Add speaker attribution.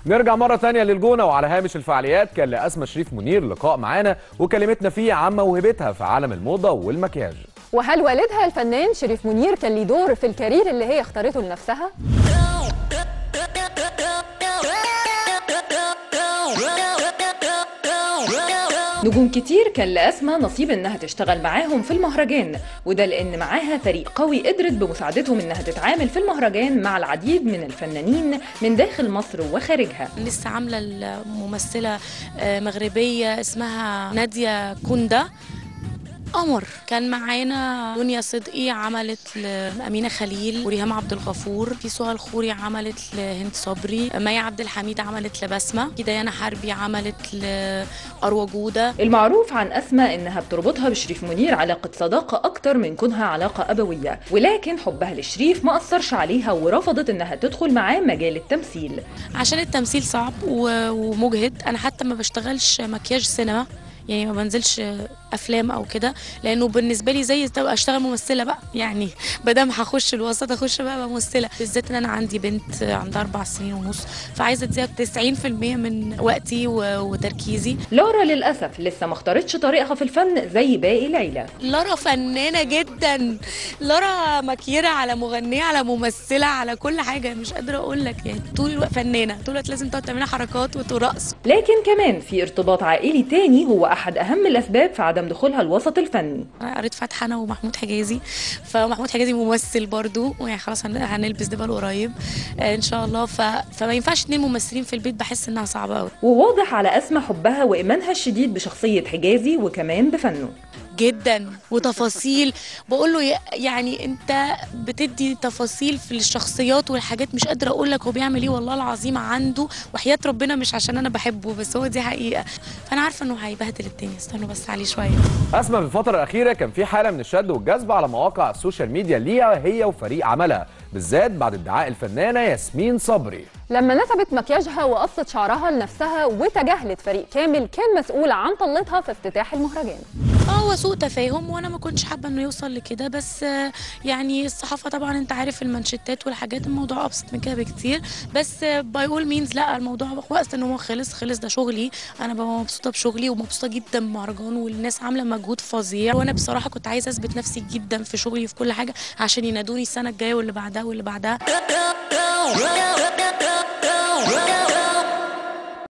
Speaker 1: نرجع مرة تانية للجونة وعلى هامش الفعاليات كان لأسماء شريف منير لقاء معانا وكلمتنا فيه عن موهبتها في عالم الموضة والمكياج
Speaker 2: وهل والدها الفنان شريف منير كان ليه دور في الكارير اللي هي اختارته لنفسها؟
Speaker 3: نجوم كتير كان لأسماء نصيب إنها تشتغل معاهم في المهرجان وده لأن معاها فريق قوي قدرت بمساعدتهم إنها تتعامل في المهرجان مع العديد من الفنانين من داخل مصر وخارجها
Speaker 4: لسه عامله الممثله آه، مغربيه اسمها ناديه كوندا قمر كان معانا دنيا صدقي عملت لأمينة خليل وريهام عبد الغفور في سهى الخوري عملت لهند صبري مي عبد الحميد عملت لبسمة في ديانا حربي عملت لأروى جودة
Speaker 3: المعروف عن أسماء إنها بتربطها بشريف منير علاقة صداقة أكتر من كونها علاقة أبوية ولكن حبها لشريف ما أثرش عليها ورفضت إنها تدخل معاه مجال التمثيل
Speaker 4: عشان التمثيل صعب و- ومجهد أنا حتى ما بشتغلش مكياج سينما يعني ما بنزلش افلام او كده لانه بالنسبه لي زي تبقى اشتغل ممثله بقى يعني بدل هخش الوسط اخش بقى ممثله بالذات ان انا عندي بنت عندها اربع سنين ونص فعايزه اديها 90% من وقتي و- وتركيزي
Speaker 3: لورا للأسف لسه ما اختارتش طريقها في الفن زي باقي العيلة
Speaker 4: لارا فنانه جدا لارا مكيره على مغنيه على ممثله على كل حاجه مش قادره اقول لك يعني طول الوقت فنانه طول الوقت لازم تقعد تعملي حركات وترقص
Speaker 3: لكن كمان في ارتباط عائلي تاني هو أحد أهم الأسباب في عدم دخولها الوسط الفني
Speaker 4: أنا قريت فاتحه انا ومحمود حجازي فمحمود حجازي ممثل برضو يعني خلاص هن- هنلبس دبل قريب آه، ان شاء الله ف... فما ينفعش اتنين ممثلين في البيت بحس انها صعبه قوي
Speaker 3: وواضح على أسماء حبها وإيمانها الشديد بشخصية حجازي وكمان بفنه
Speaker 4: جدا وتفاصيل بقول له ي- يعني انت بتدي تفاصيل في الشخصيات والحاجات مش قادره اقول لك هو بيعمل ايه والله العظيم عنده وحياه ربنا مش عشان انا بحبه بس هو دي حقيقه فانا عارفه انه هيبهدل الدنيا استنوا بس عليه شويه
Speaker 1: أسماء في الفترة الأخيرة كان في حالة من الشد والجذب على مواقع السوشيال ميديا ليها هي وفريق عملها بالذات بعد ادعاء الفنانة ياسمين صبري
Speaker 2: لما نسبت مكياجها وقصت شعرها لنفسها وتجاهلت فريق كامل كان مسؤول عن طلتها في افتتاح المهرجان
Speaker 4: اه هو سوء تفاهم وانا ما كنتش حابه انه يوصل لكده بس آه، يعني الصحافه طبعا انت عارف المانشيتات والحاجات الموضوع ابسط من كده بكتير بس باي اول مينز لا الموضوع وقت ان هو خلص خلص ده شغلي انا ببقى مبسوطه بشغلي ومبسوطه جدا بمهرجان والناس عامله مجهود فظيع وانا بصراحه كنت عايزه اثبت نفسي جدا في شغلي في كل حاجه عشان ينادوني السنه الجايه واللي بعدها واللي بعدها